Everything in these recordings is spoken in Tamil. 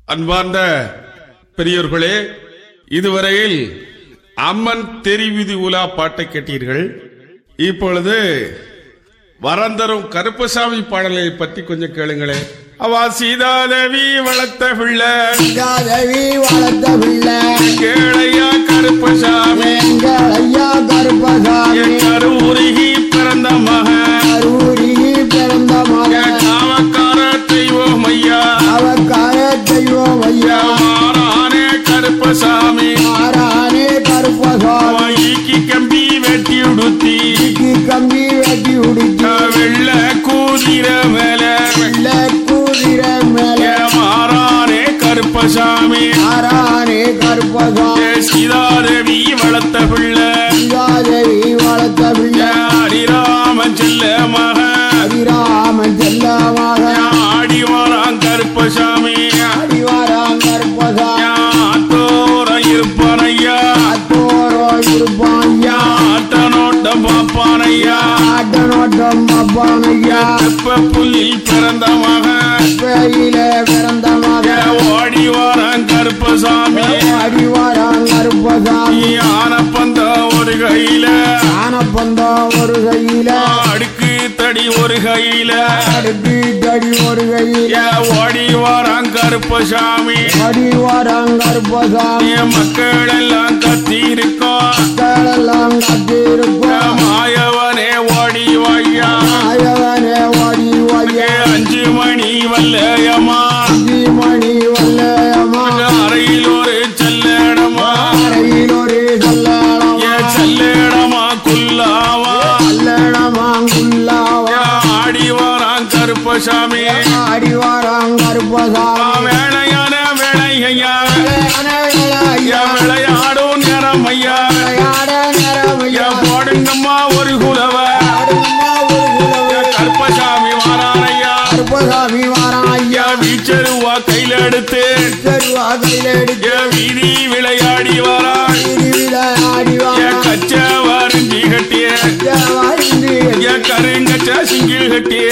அன்பார்ந்த பெரியோர்களே இதுவரையில் அம்மன் தெரிவிதி உலா பாட்டை கேட்டீர்கள் இப்பொழுது வரந்தரும் கருப்பசாமி பாடலை பற்றி கொஞ்சம் கேளுங்களேன் அவா சீதாதேவி வளர்த்த பிள்ளை தேவி வளர்த்த பிள்ளை கேளையா கருப்பசாமி எங்கள் ஐயா கருப்பசாமி என் கருவுருகி பிறந்த மகன் கரூரி பிறந்த என் மகன் காவக்கார தெய்வம் ஐயா அவக்கார தெய்வம் ஐயா மாறானே கருப்பசாமி மாறானே கருப்பசாமி ஈக்கி கம்பி வெட்டி உடுத்தி கி கம்பி வெட்டி உடுத்தி வெள்ள கூதிர மேல வெள்ள கூதிர மேல மாறானே கருப்பசாமி மாறானே கருப்பசாமி ஏ சீதாதேவி வளர்த்த பிள்ளை தேவி வளர்த்த பிள்ளை ஹரிராமன் செல்ல மகன் அதிராமன் செல்ல மகன் ஆடி வரான் கருப்பசாமி அடிவாராம் கருப்பசாமி ஆத்தோர இருப்பானையா அத்தோரோ இருப்பான் ஐயா ஆட்டனோட்டம் பாப்பானையா ஆட்ட நோட்டம் அப்பானையா தெப்ப புல்லில் பிறந்த மகன் பேயில பிறந்த மகன் ஓடி வரான் கருப்பசாமி அடிவாராம் கருப்பசாமி ஆனப்பந்த ஒரு கையில ஆனப்பந்தம் ஒரு கையில அடுக்கு தடி ஒரு கையில அடுப்பி தடி ஒரு கையில ஏ ஓடி வரான் கருப்பசாமி அடிவாராம் கருப்பசாமி என் மக்கள் எல்லாம் கத்தி இருக்கோம் மக்களெல்லாம் கத்திருப்போம் மாயவனே ஓடி வையா ஆயவனே ஓடி ஓய அஞ்சு மணி வல்லையம்மா மணி வல்லயமா அறையில் ஒரு செல்லடமா அறையில் ஒரு சொல்லலாம் ஏ செல்லடமா குல்லாவா கல்லணமாங்குள்ளாவா ஆடி வரான் கருப்பசாமி அடிவாராம் கருப்பசாமி வேளையான வேளையா ஐயா விளையாடும் நேரம் ஐயா ஐயா போடுங்கம்மா ஒரு குலவ கருப்பசாமி வாரானையா கருப்பசாமி வாரான் ஐயா ஐயா வீச்சருவா கையில எடுத்து செருவா கையில எடுத்து ஏ வீதி விளையாடி வரான் ஆடி ஏ கச்ச வரிஞ்சி கட்டிய ஏ கருங்கச்ச சிங்கிள் கட்டிய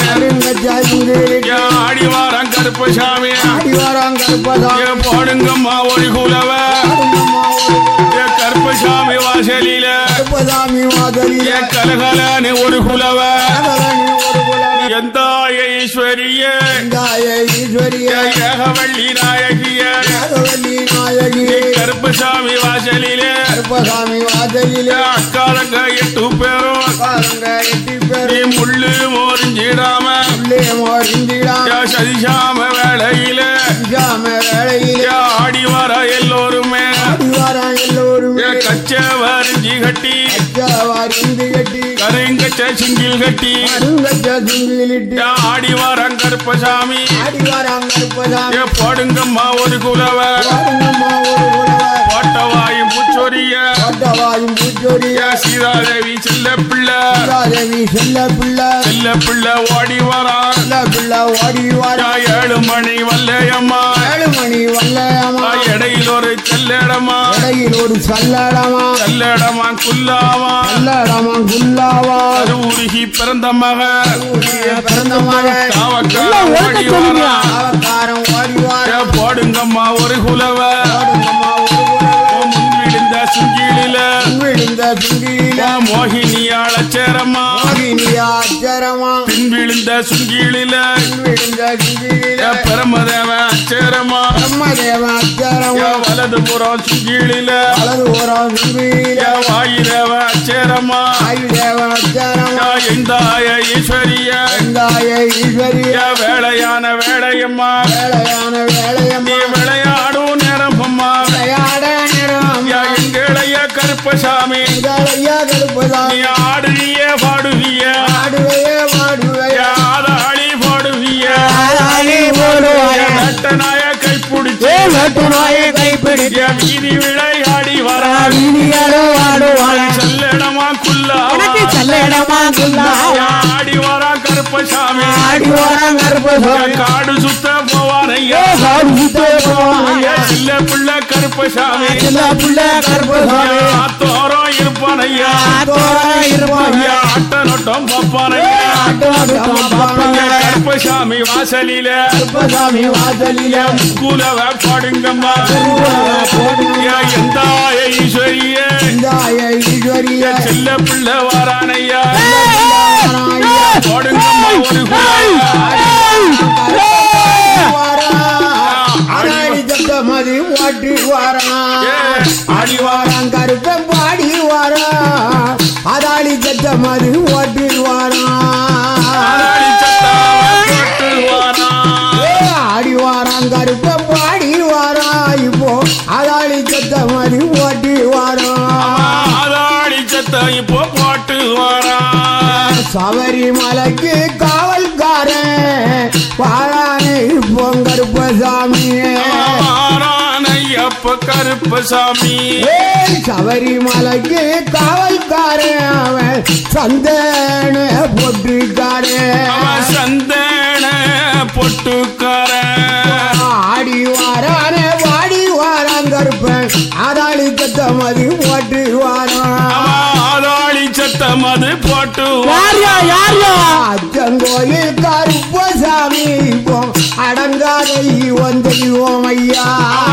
ஏ ஆடி வாரான் கருப்பசாமி அடிவாராம் கருப்பசாமி ஏ போடுங்கம்மா ஒரு குலவ ஏ கருப்பசாமி வாசலில கருப்பசாமி வாதலிய ஏ கலகலன்னு ஒரு குலவ ஒரு குலம் எந்த ஈஸ்வரிய வெங்காய ஈஸ்வரிய ஏகவள்ளி நாயகிய நாகவல்லி நாயகியே கருப்பசாமி வாசலில கருப்பசாமி வாசலிலே அக்காரங்க எட்டு பேரும் காரங்க எட்டி நீ பேரு முள்ளு மோரிஞ்சிடாம உள்ளே மோரிந்திடாம ஏ சதிசாம வேளையில ஜாம வேளையிலே ஏ ஆடி வர எல்லோருமே அடிவாரம் எல்லோருமே ஏ கச்ச வரிஞ்சி கட்டி வாரிந்து கட்டி கருங்கச்ச சிங்கில் கட்டி அருங்கச்ச சிங்கிலிட்டு ஏ ஆடி வரம் கருப்பசாமி அடிவாரம் கருப்பசாமி ஏ போடுங்கம்மா ஒரு குலவ வாருங்கம்மா ஒரு குலவ போட்டவாயும் பூச்சொரிய கோட்டவாயும் பூச்சோரிய ஏ சீதாதேவி செல்ல பிள்ளை தேவி செல்ல பிள்ளை செல்ல பிள்ளை ஓடி வரான் செல்ல பிள்ளை ஓடி வாரா ஏ ஏழு மணி வல்லையம்மா ஏழு மணி வல்லையம்மா ஏ இடையில் ஒரு செல்லடமா இடையில் ஒரு சல்லடமா செல்லடமா குல்லாவா சல்லடமா குல்லாவா அது உருகி பிறந்த மகன் பிறந்த மகன் காவக்காரன் ஓடி வரான் அவக்காரம் ஓடி வாரா ஏ போடுங்கம்மா ஒரு குலவ ஓடுங்கம்மா ஒரு குலவ ஓ முன் விழுந்த சுங்கிலில விழுந்த சுங்கில ஓ மோகினியாள சேரம்மா மோகினி அச்சரமா பின் விழுந்த சுங்கிலில விழுந்த சுங்கில ஏ பிரமதேவ அச்சேரமா பிரம்மதேவ ஏ அச்சரமா வலது புறம் சுங்கிலில வலது ஓரம் சுங்கில ஏ வாயுதேவ அச்சேரமா ஆயுதேவ அச்சரமா ஏ எந்தாய ஈஸ்வரிய வெங்காய ஈஸ்வரிய ஏ வேளையான வேளையம்மா வேலையான நீ வேலையம்மா விளையாடும் நேரமம்மா விளையாட நிறம் யா எங்களைய கருப்பசாமி ஐயா கருப்பதாமி நீ ஆடுவிய பாடுவிய ஆடுவையே மாடுவையே யா ஆதாளி பாடுவிய ஆளாளி போடுவாயே. நட்டனாய கைப்பிடிச்சு வெட்டுநாயை கைப்பிடித்து என் வீதி விளையாடி வர வீதியாலும் ஆடுவாயே. செல்லடமா குல்லா உனக்கு செல்லடமா குல்லாவா. ஆடி வரா கருப்பசாமி ஆடி வாரம் கருப்பசாமி காடு சுத்த போவானையா காடு சுத்த போவானையா. செல்ல செல்ல பிள்ளை கருப்பசாமி சின்ன புள்ள கருப்பசாமி ஆத்தோரம் இருப்பானையா ஆத்தோரம் இருப்பாங்க ஐயா அட்ட நொட்டம் பாப்பானையா ஆட்டோட்டம் பாப்பாங்க கருப்பசாமி வாசலில கருப்பசாமி வாசலில கூலவ பாடுங்கம்மா போடுங்க ஐயா, எந்த ஈஸ்வரிய இந்தாய ஈஸ்வரிய செல்ல பிள்ளை வாரானையா நாராயண பாடுங்கம்மா ஒரு குலவ அடாடி தத்த மதி ஓட்டி வாரா ஆடி வாரான் கருப்பன் பாடி வாரா அதாளி தத்த மதி ஓட்டி வாரா ஆராடி சத்தா போட்டு வாரான். ஆடி வாரான் கருப்பன் பாடி வாரா இப்போ அதாளி தத்த மதி ஓட்டி வாரா ஆராடி சத்தா இப்போ போட்டு வாரான். சபரிமலைக்கு காவல்காரன் வாரானே இப்போ கருப்பசாமியே ஆரானையப்ப கருப்பசாமி ஏய், சபரிமலைக்கு காவல்காரன் அவன் சந்தன பொட்டுக்காரன் அவன் சந்தன பொட்டுக்காரன் ஆடி வாரானே வாடி வாரான் கருப்பன் அதாளி தத்த மதி போட்டு வாரான் அவன் ஆதாளி சத்தம் அது போட்டு அச்சங்கோயில் கருப்பசாமி இப்போ அடங்காத ஈவன் தெய்வம் ஐயா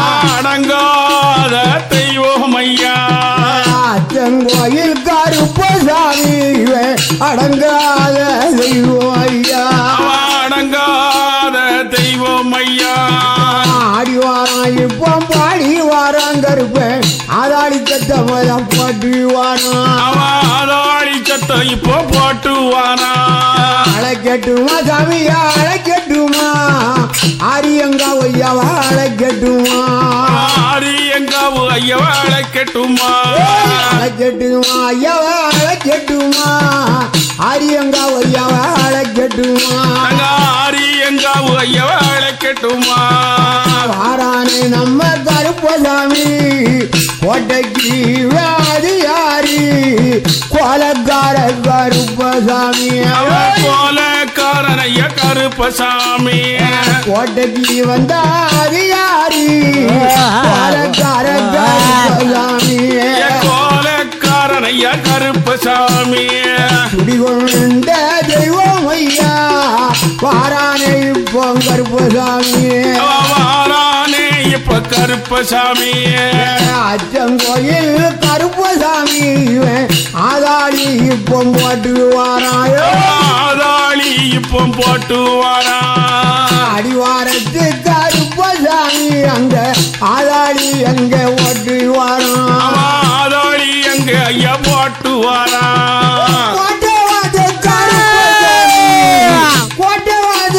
அடங்காத தெய்வம் ஐயா அச்சங்கோயில் கருப்பசாமி இவன் அடங்காத தெய்வம் ஐயா அவன் அடங்காத தெய்வம் ஐயா ஆடி வாரான் இப்போ பாடி வாரான் கருப்பன் அதாடி தத்த மதம் பாட்டி வாரான் அவன் ஆதாளி சத்தம் இப்போ போட்டு வாரான் அழைக்கட்டுமா சாமியா அழைக்கட்டுமா ஆரியங்கா ஒய்யாவா அழைக்கட்டுமா ஆதி எங்காவு ஐயவ அழைக்கட்டுமா அழைக்கட்டுமா ஐயாவா அழைக்கட்டுமா ஆரியங்கா ஒய்யாவா அழைக்கட்டுமா அங்க ஆதி எங்காவு ஐயவ அழைக்கட்டுமா வாரானே நம்ம கருப்பசாமி கோட்டைக்கு வாதியாரி கோலக்கார கருப்பசாமி அவன் கோலக்காரன் ஐயா கருப்பசாமி கோட்டைக்கு வந்தாதியாரி கோலக்கார கருப்பசாமி என் கோலக்காரன் ஐயா கருப்பசாமி குடிகொண்ட தெய்வம் ஐயா வாரானே இப்போ கருப்பசாமி அவன் வாரானே இப்ப கருப்பசாமி அச்சங்கோயில் கருப்பசாமி இவன் ஆதாளி இப்போ போட்டு வாராயோ ஆதாளி இப்போ போட்டு வாரான் அடிவாரத்து கருப்பசாமி அங்க ஆதாளி அங்க ஓட்டு வாரான் அவன் ஆதாளி அங்க ஐயா போட்டு வாரான் கோட்டவாத கருப்பசாமி கோட்டவாத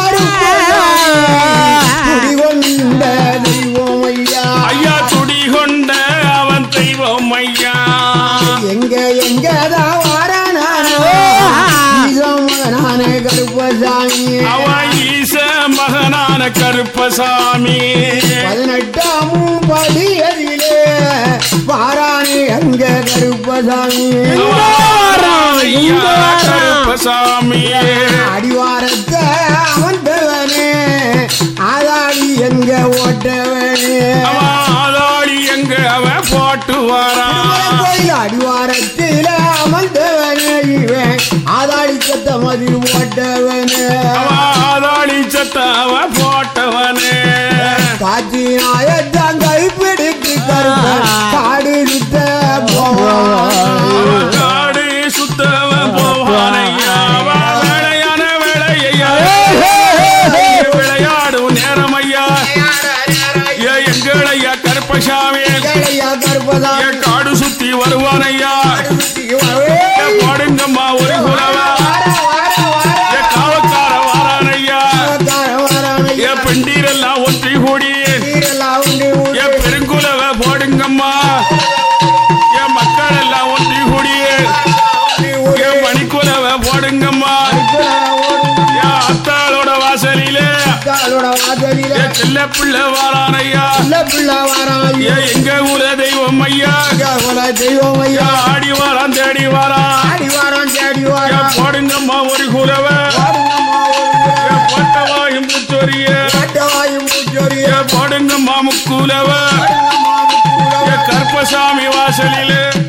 கருப்பசாமி குடிகொண்ட தெய்வம் ஐயா ஐயா துடி கொண்ட அவன் தெய்வம் ஐயா எங்க எங்க தான் வாரானானோ ஈசமகனான கருப்பசாமி அவன் ஈச மகனான கருப்பசாமி பதினெட்டாம் படியதிலே வாரானே அங்க கருப்பசாமி ஐயா கருப்பசாமி அடிவாரத்தை அமர்ந்தவனே ஆதாடி எங்க ஓட்டவனே அவன் ஆதாளி எங்க அவன் போட்டு வாரான் கோயில் அடிவாரத்தில அமர்ந்தவனே இவன் ஆதாடி சத்த மதி ஓட்டவனே அவன் ஆதாளி சத்த அவன் போட்டவனே காட்சி நாயத்தான் கைப்பிடித்து கருப்பன் காடு சுத்த போவான் அவன் காடு சுத்தவன் போவானையா அவன் வேலையான வேலையா விளையாடும் நேரம் ஐயா ஏ எங்களையா கருப்பசாமி ஏழையா கருப்பதா என் காடு சுத்தி வருவானையா ஏ பாடுங்கம்மா ஒரு குலவா ஏ காவக்கார வாரானையா ஏ பெண்டீரெல்லாம் ஒற்றி கூடி ஏ பெருங்குலவ போடுங்கம்மா ஏ மக்கள் எல்லாம் ஒற்றி கூடி ஏ மணிக்குலவ போடுங்கம்மா ஏ அத்தாளோட வாசலிலே ஏ செல்ல பிள்ளை வாரானையா ஏ எங்க ஊர தெய்வம் ஐயா தெய்வம் ஐயா ஏ ஆடி வாரான் தேடி வாரான் ஆடி வாரம் தேடி ஏ வாரம் போடுங்கம்மா ஒரு குலவ ஏ போட்டவாயும் புத்தொரிய பாட்டவாயும் பூச்சொரிய ஏ போட படுங்க மாமுக்கூலவ கற்பசாமி வாசலிலே